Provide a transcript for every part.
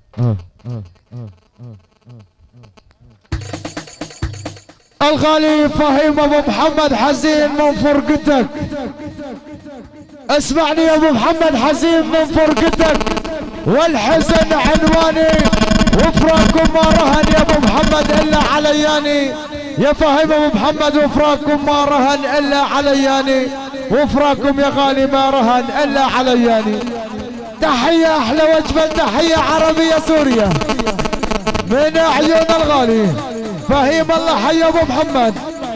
الغالي فهيم ابو محمد حزين من فرقتك اسمعني يا ابو محمد حزين من فرقتك والحزن عنواني وفراقكم ما رهن يا ابو محمد الا علياني يا فهيم ابو محمد وفراقكم ما رهن الا علياني وفراقكم يا غالي ما رهن الا علياني تحية احلى وجبة تحية عربية سوريا من عيون الغالي فهيم الله حي ابو محمد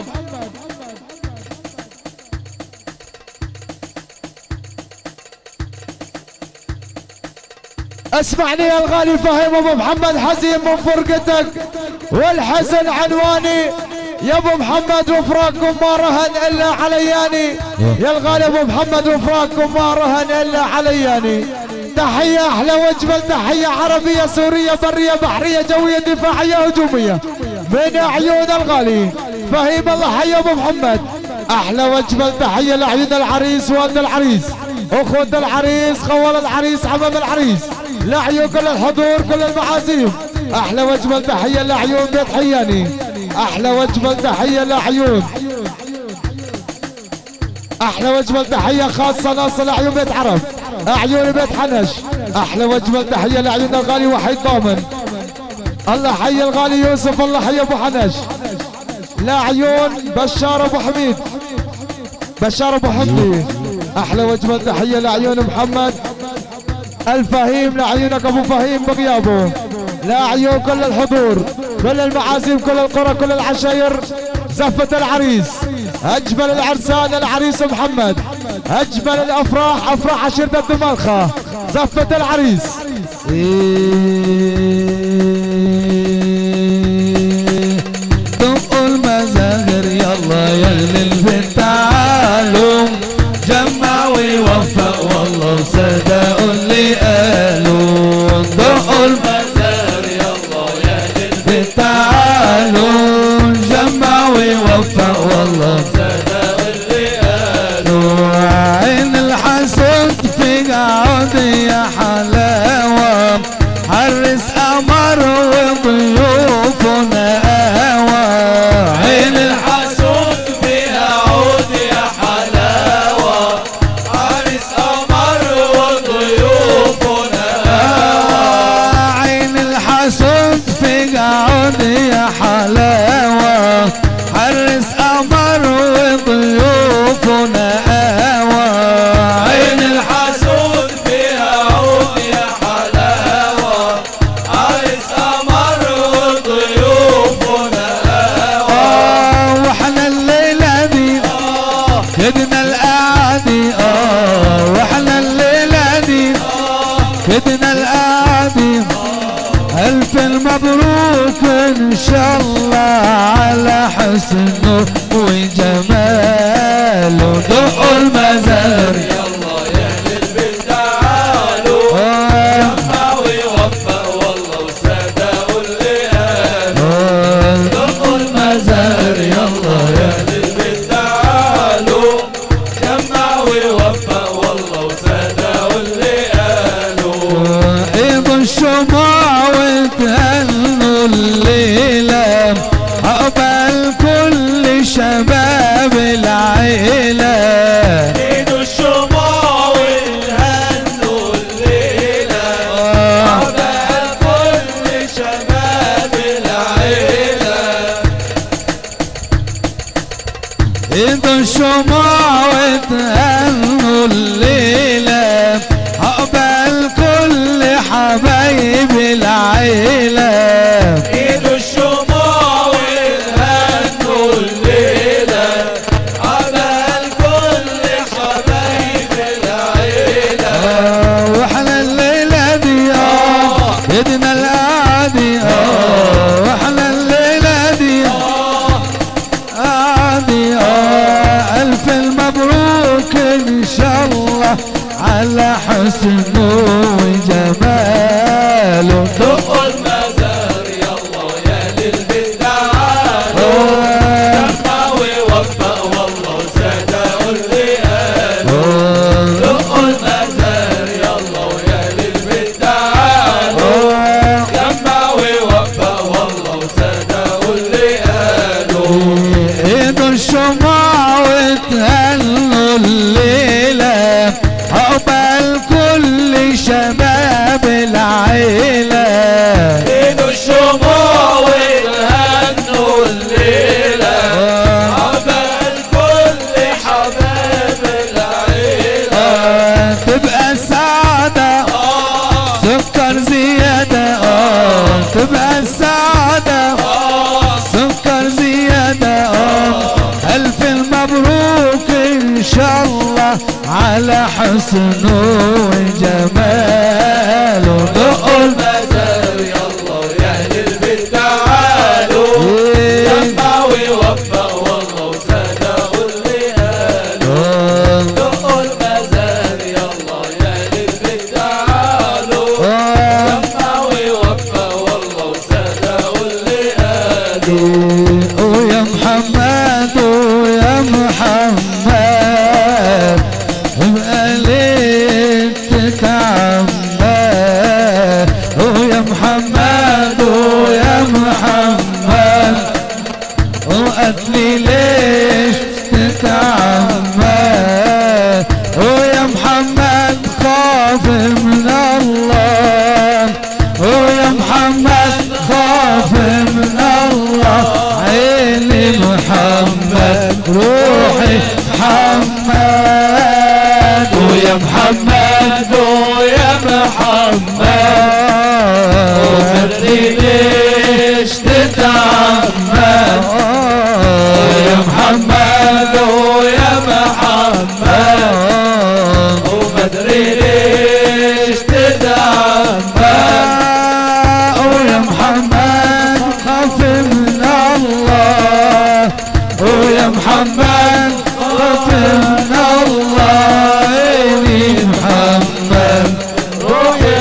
اسمعني يا الغالي فهيم ابو محمد حزين من فرقتك والحزن عنواني يا ابو محمد وفراقكم ما رهن الا علياني يا الغالي ابو محمد وفراقكم ما رهن الا علياني تحية احلى وجبة تحية عربية سورية برية بحرية جوية دفاعية هجومية من عيون الغالي فهيم الله حي ابو محمد احلى وجبة تحية لعيون العريس والد العريس اخوة العريس خوال العريس حمام العريس لعيون كل الحضور كل المعازيم احلى وجبة تحية لعيون بيت حياني احلى وجبة تحية لعيون احلى وجبة تحية خاصة ناصر لعيون بيت عرب عيون بيت حنش احلى وجبة تحية لعيون الغالي وحيد ضامن الله حي الغالي يوسف الله حي ابو حنش لا عيون بشار ابو حميد بشار ابو حمدي احلى وجبه تحيه لعيون محمد الفهيم لعيونك ابو فهيم بغيابه لا عيون كل الحضور كل المعازيم كل القرى كل العشاير زفة العريس اجمل العرسان العريس محمد اجمل الافراح افراح عشيرة الدمالخة زفة العريس دقوا المزاهر يلا يا اهل البيت تعالوا جمع ويوفق والله وصدقوا اللي قالوا دقوا المزاهر يلا يا اهل البيت تعالوا جمع ويوفق والله صدقوا اللي قالوا عين الحسود في قعود يا حلاوه حرس قمر وضيوفنا قهوة عين الحسود فيها عود يا حلاوة حارس قمر وضيوفنا قهوة عين الحسود في قعود يا حلاوة حرس قمر وضيوفنا قهوة عين الحسود فيها عود يا حلاوة عرس قمر وضيوفنا قهوة واحنا الليلة دي كدنا القعدي اه واحنا الليلة دي كدنا القعدي ألف المبروك إن شاء الله على حسنه وجماله دقوا المزار يلا يا أهل البيت تعالوا جمع ويوفق والله وصدقوا اللي قالوا دقوا المزار يلا يا أهل البيت تعالوا جمع ويوفق والله وصدقوا اللي قالوا ايضا الشموع وتهنوا الليلة عقبال كل شباب العيلة ايدوا الشموع وتهنوا الليلة عقبال كل شباب العيلة ايدوا الشموع وتهنوا الليلة عقبال كل حبايب العيلة ايدوا الشموع وتهنوا الليلة عقبال العيلة زينوا الشموع وتهنوا الليلة عبال كل حبايب العيلة تبقى سعادة آه سكر زيادة آه تبقى السعادة آه سكر زيادة آه ألف مبروك إن شاء الله على حسنه وجماله دقوا المزار يلا يا أهل البيت تعالوا لما ويوفق والله وصدقوا اللي قالوا دقوا المزار يلا يا أهل البيت تعالوا لما ويوفق والله وصدقوا اللي قالوا ويا محمد ويا محمد بقالك تتعمد ويا محمد ويا محمد وقتلي ليش تتعمد ويا محمد خاف من الله ويا محمد خاف من الله عيني محمد روحي محمد ويا محمد ويا محمد خلي ليش تتعمد يا محمد ويا محمد ومدري ليش تتعمد ويا محمد خاف من الله ويا محمد خاف من الله عيني محمد روحي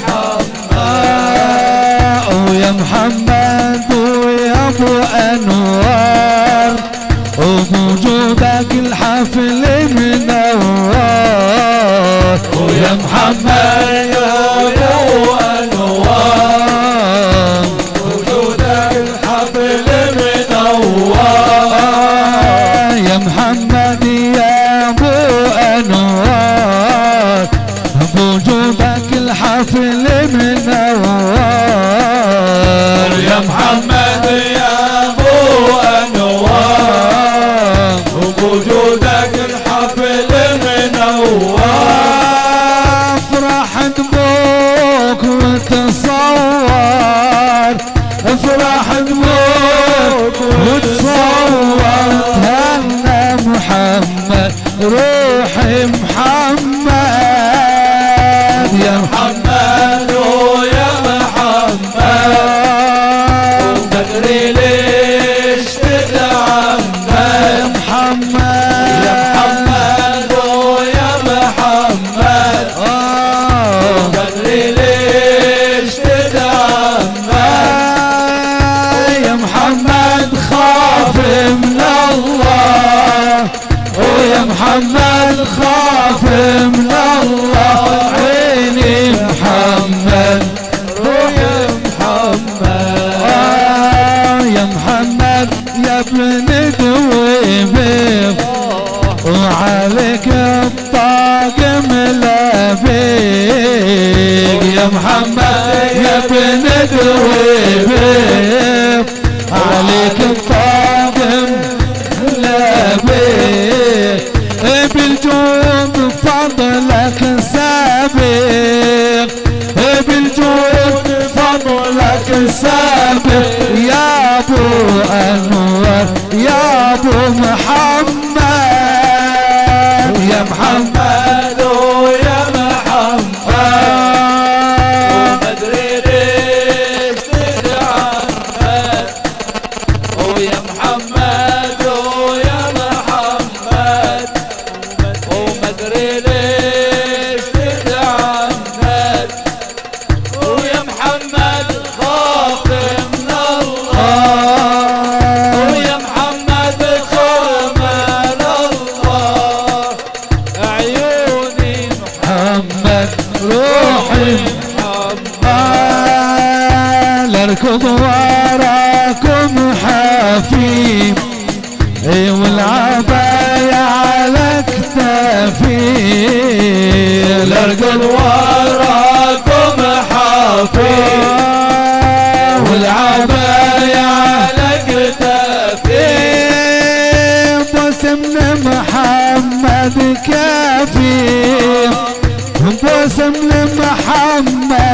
محمد ويا محمد ويا ابو انوار وبوجودك الحفل منور ويا محمد يا ابو انوار وجودك الحبل منور يا محمد يا ابو انوار بوجودك الحفل منور يا محمد يا ابو انوار وبوجودك الحفل منور افرح دموعك وتصور افرح دموعك وتصور تهنى محمد روحي محمد يا محمد ويا محمد تدري ليش تتعمد محمد يا محمد ويا محمد آه. تدري ليش تتعمد يا محمد خاف من الله ويا محمد خاف من الله عيني محمد ويا محمد آه يا محمد يا ابن دويبيب وعليك الطاقم لبيب يا محمد يا ابن دويبيب عليك الطاقم لبيب بالجود فضلك سابق بالجود فضلك سابق يا ابو انور يا ابو محمد يا محمد محمد ويا محمد مدري ليش تتعمد ويا محمد ويا محمد ومدري ليش تتعمد ويا محمد خاف من الله ويا محمد خاف من الله عيوني محمد روحي محمد لاركض وراكم حفيم اي والعباية على كتافي لاركض وراكم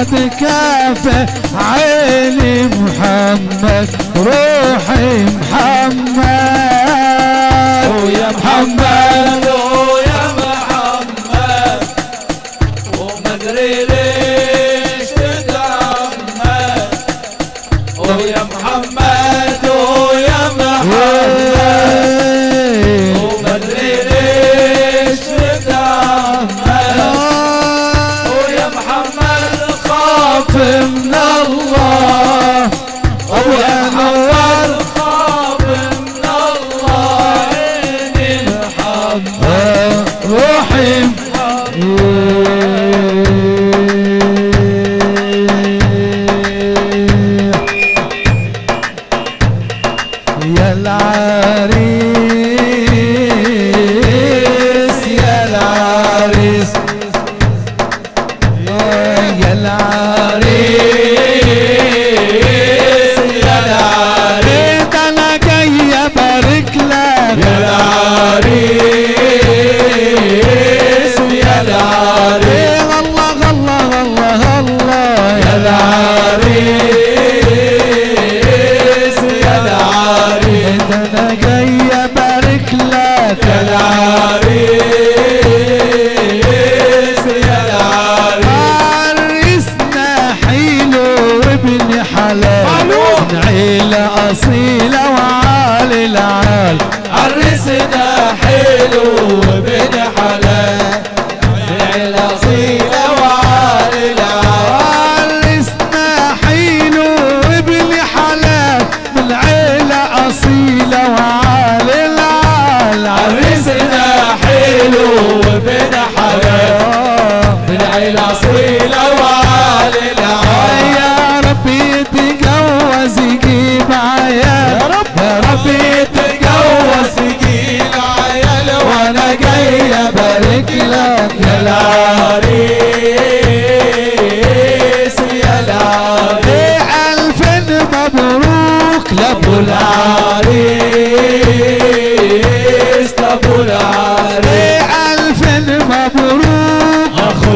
محمد كافة عيني محمد روحي محمد ويا محمد ويا محمد ومدري ليش تتعمد ويا محمد ويا محمد ومدري ليش تتعمد ويا محمد خاف من الله ويا محمد خاف من الله عيني محمد روحي يا العريس يا العريس يا العريس يا العريس انا جاي ابارك لك يا العريس يا العريس الله الله الله الله يا العريس يا العريس انا جاي ابارك لك يا العريس يا العريس عرسنا حلو وابن حلال من عيلة أصيلة وعالي العال عرسنا حلو وبن حلال العصيلة وعالي العال عرسنا حلو وابن حلال من عيلة أصيلة وعالي العال عرسنا حلو وبن حلال بالعيلة أصيلة وعالي العال يا رب يتجوز يجيب عيال يا رب يا رب يتجوز يجيب عيال وانا جاي ابارك لك يا العريس يا العريس ألف مبروك لأبو العريس ابو العريس ألف مبروك اخو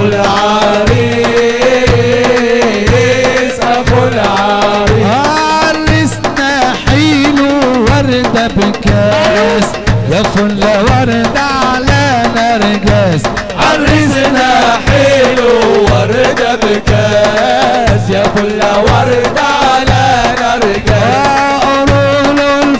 العريس اخو العريس عرسنا حلو وردة بكاس يا فل وردة على نرجس عرسنا حلو وردة بكاس يا فل وردة على نرجس قولوا له الف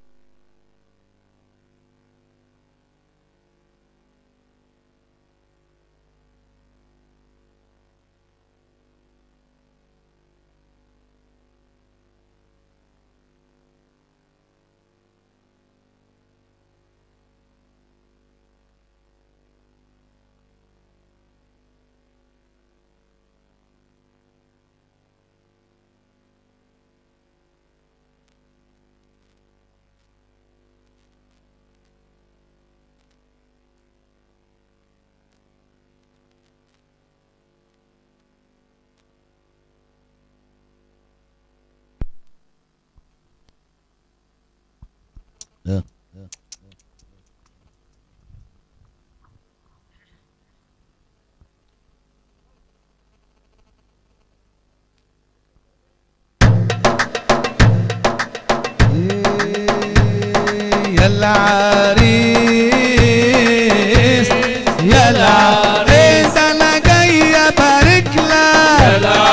يا العريس يا العريس انا جاي ابارك لك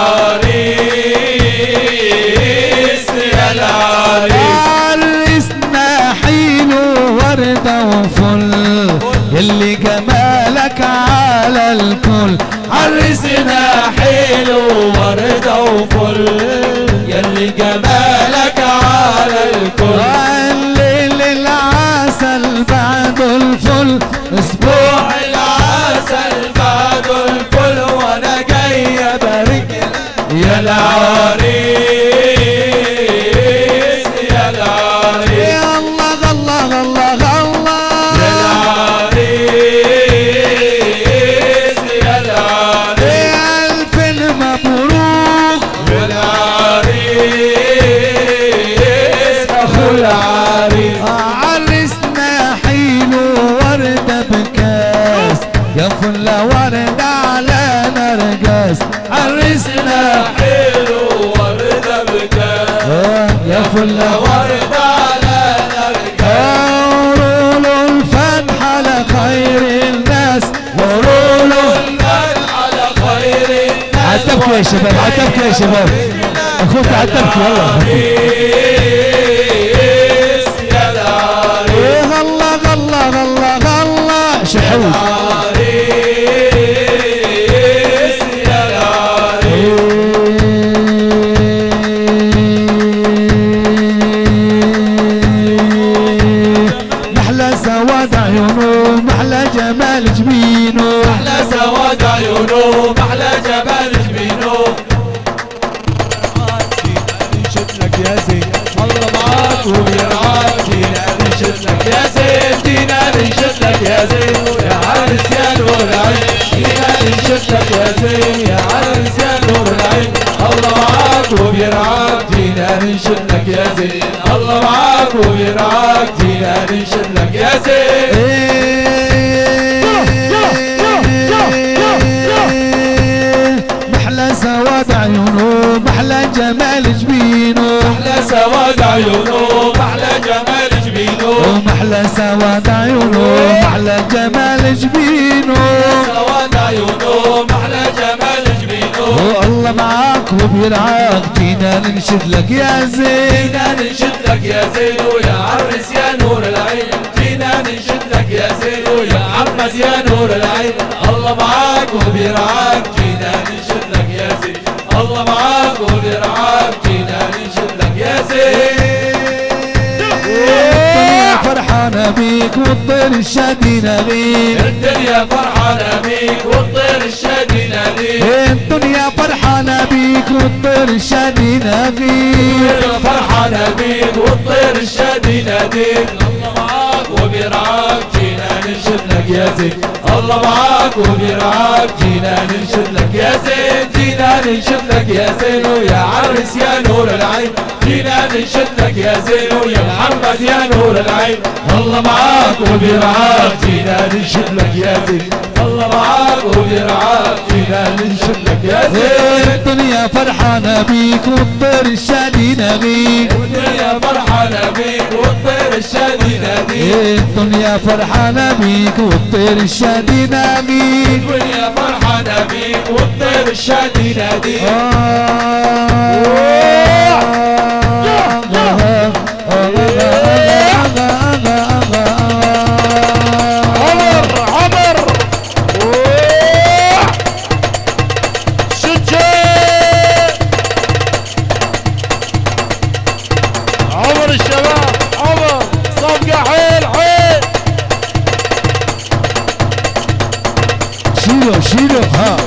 العريس يا العريس عرسنا حلو وردة وفل يلي جمالك على الكل عرسنا حلو وردة وفل يلي جمالك على الكل الليل العسل بعد الفل اسبوع روح العسل بعد الفل وانا جاي ابارك لك يا العريس يا العريس يا الله الله الله الله يا العريس يا العريس ألف مبروك يا العريس اخو العريس عرسنا حلو وردة بكاس يا فل وردة على نرجس عرسنا فله ورد على الأركان قولوا الفن على خير الناس قولوا الفن على خير الناس عتبكوا يا شباب عتبكوا يا شباب اخوك عتبكوا يلا عريس يا العريس ايه الله الله الله الله شحوت عريس يا العريس محلى سواد عيونه محلى جمال جبينه محلى سواد عيونه محلى جمال جبينه نشد لك يا زين الله معاك وبيرعاك جينا نشد لك يا زين جينا نشد لك يا زين يا عرس يا نور العين جينا نشد لك يا زين يا عرس يا نور العين الله معاك وبيرعاك جينا نشد لك يا زين الله معاك وبيرعاك جينا نشد لك يا زين محلى سواد عيونه محلى جمال جبينه محلى سواد عيونه محلى جمال جبينه ومحلى سواد عيونه محلى جمال جبينه سواد عيونه محلى جمال جبينه والله معاك وبيرعاك جينا ننشد لك يا زين جينا ننشد لك يا زينو يا عرس يا نور العين جينا ننشد لك يا زينو يا محمد يا نور العين الله معاك وبيرعاك جينا ننشد لك يا زين الله معاك وبيرعاك جينا ننشد لك يا زين الدنيا فرحانة بيك والطير الشادي نغيب الدنيا فرحانة بيك والطير الشادي ناديك الدنيا فرحانة بيك والطير الشادي نغيب الدنيا فرحانة بيك والطير الشادي ناديك الله معاك وبيرعاك جينا ننشد لك يا زين الله معاك وبيرعاك جينا ننشد لك يا زين جينا ننشد لك يا زين ويا عرس يا نور العين جينا ننشد لك يا زين ويا محمد يا نور العين الله معاك وبيرعاك جينا ننشد لك يا زين الله معاك وبيرعاك جينا ننشد لك يا زين الدنيا فرحانة بيك والطير الشادي نغيب والدنيا فرحانة بيك والطير الشادي ناديك الدنيا فرحانة بيك والطير الشادي نغيب والدنيا فرحانة بيك والطير الشادي ناديك عمر عمر شجاع عمر الشباب عمر صفقة حيل حيل شيلو شيلو ها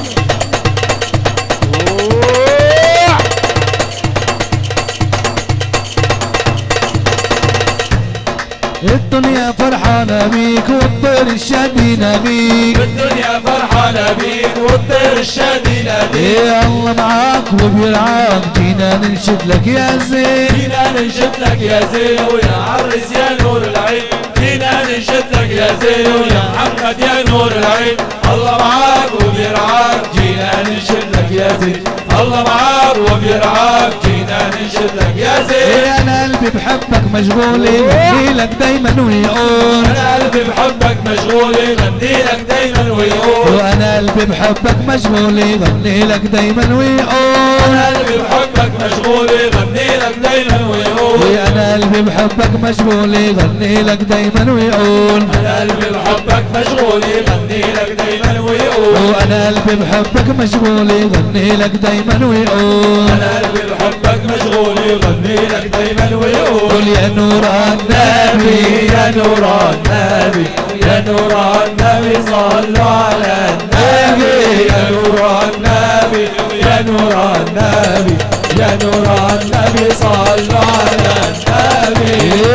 الدنيا فرحانة بيك والطير الشادي نغيك والدنيا فرحانة بيك والطير الشادي ناديك يا الله معاك وبيرعاك جينا ننشد لك يا زين جينا ننشد لك يا زين ويا عرس يا نور العين جينا ننشد لك يا زين ويا محمد يا نور العين الله معاك وبيرعاك جينا ننشد لك يا زين الله معاك وبيرعاك جينا ننشد لك يا زين يا انا قلبي بحبك مشغول يغني لك دايما ويقول انا قلبي بحبك مشغول يغني لك دايما ويقول وانا قلبي بحبك مشغول يغني لك دايما ويقول انا قلبي بحبك مشغول يغني لك دايما ويقول انا قلبي بحبك مشغول يغني لك دايما ويقول انا قلبي بحبك مشغول يغني لك دايما ويقول وانا قلبي بحبك مشغول يغني لك دايما ويقول انا قلبي بحبك مشغول يغني لك دايما ويقول قول يا نور النبي النبي يا نور النبي يا نور النبي صلوا على النبي يا نور النبي يا نور النبي يا نور النبي صلوا على النبي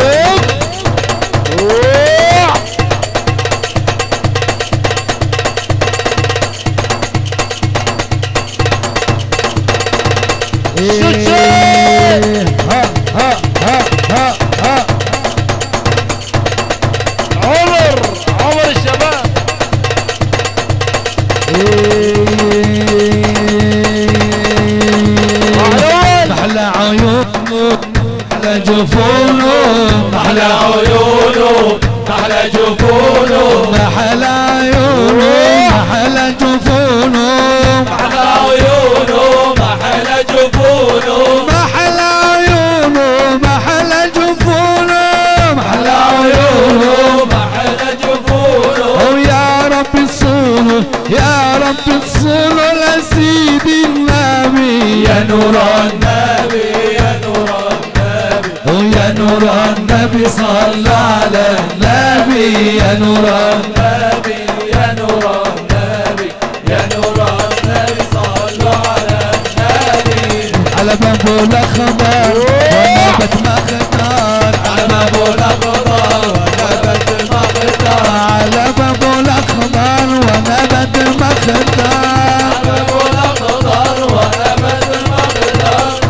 إيه. ها ها ها ها ها عمر عمر الشباب محلى عيون يا نور النبي يا نور النبي ويا نور النبي صلى على النبي يا نور النبي يا نور النبي يا نور النبي صلوا على النبي على باب الاخضر ونبت مختار على باب الأخضر ونبت المقدار على باب الاخضر ونبت مختار على باب الأخضر ونبت المقدار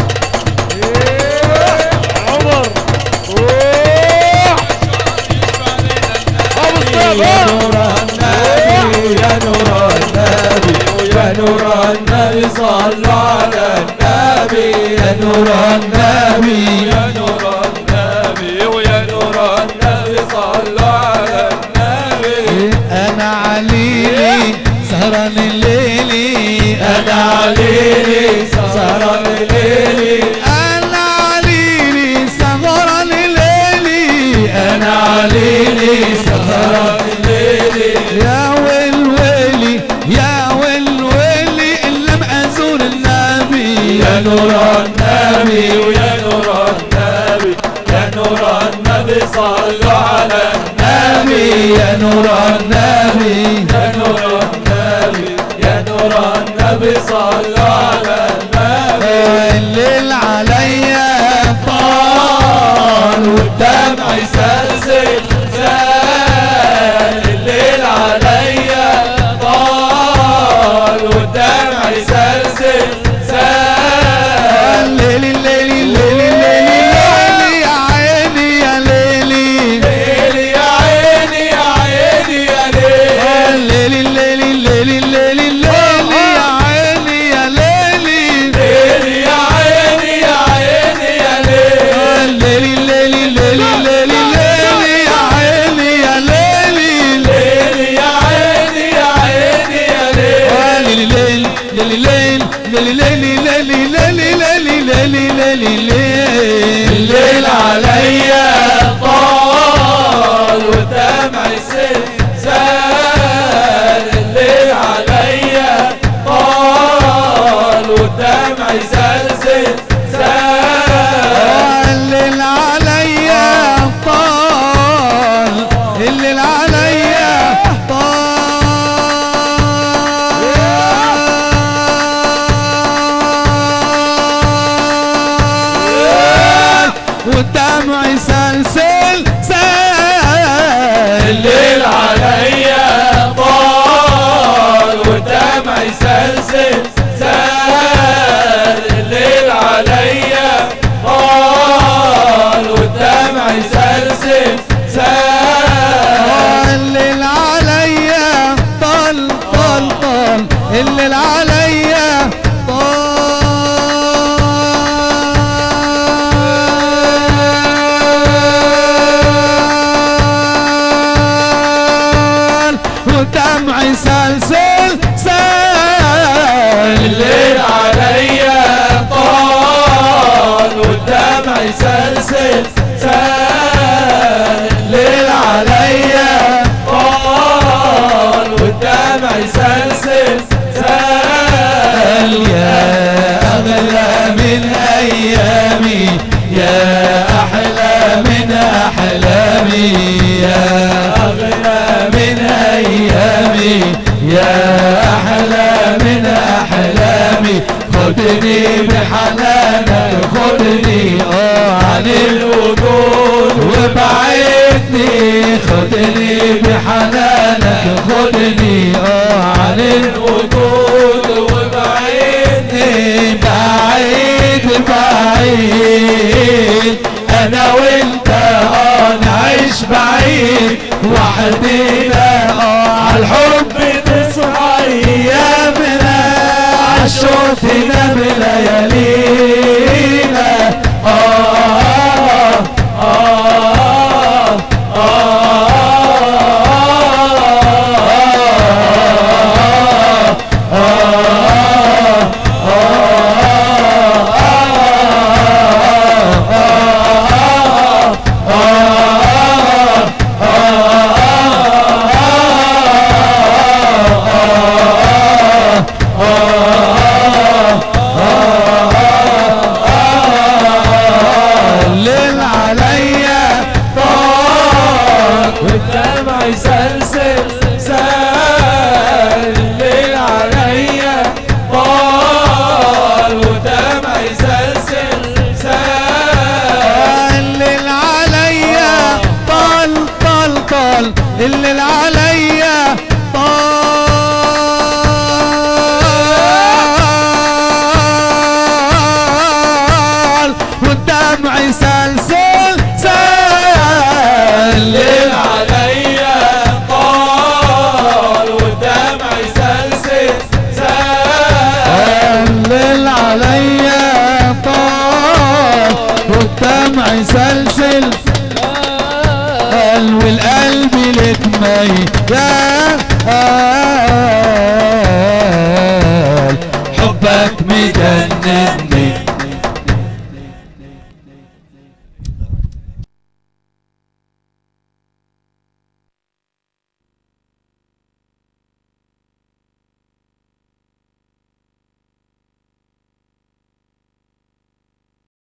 يا نور النبي يا نور النبي يا نور النبي صلوا على النبي يا نور النبي يا نور النبي ويا نور النبي صلوا على النبي انا عليلي سهران الليلي انا عليلي سهران ليلي انا عليلي سهران الليلي انا عليلي سهران ليلي يا ويل ويلي يا ويل ويلي اللي مأزور النبي يا نور النبي ويا نور النبي يا نور النبي صلوا على النبي يا نور النبي يا نور النبي يا نور النبي صلوا على النبي الليل عليا طال والدمع يسلسل زال الليل عليا طال والدمع يسلسل زال الليل الليل الليل الليل يا عيني يا ليلي ليلي يا عيني يا عيني يا ليل الليل الليل الليل الليل الليل يا عيني يا ليلي ليلي يا عيني يا عيني يا ليل الليل الليل الليل الليل الليل يا عيني يا ليلي ليلي يا عيني يا عيني يا ليل الليل الليل الليل الليل الليل الليل الليل الليل عليا طال والدمع يسيل زال الليل عليا طال والدمع يسلسل زال الليل عليا طال الليل عليا طال والدمع يسلسل سال الليل عليا طال والدمع يسلسل زال الليل عليا طال والدمع يسلسل زال الليل عليا طال طال طال الليل عليا طال ودمع يسلسل سال الليل عليا طال والدمع يسلسل زال الليل عليا طال والدمع يسلسل زال يا أغلى من أيامي يا أحلى من أحلامي يا أغلى من أيامي يا أحلى من أحلامي خدني بحنانك خدني آه عن الوجود وبعدني خدني بحنانك خدني آه عن الوجود وبعدني بعيد بعيد انا وانت اه نعيش بعيد وحدينا اه عالحب تصحى ايامنا عالشوق تنام ليالينا اه اه اه مسلسل قال والقلب لك ميال حبك مجنن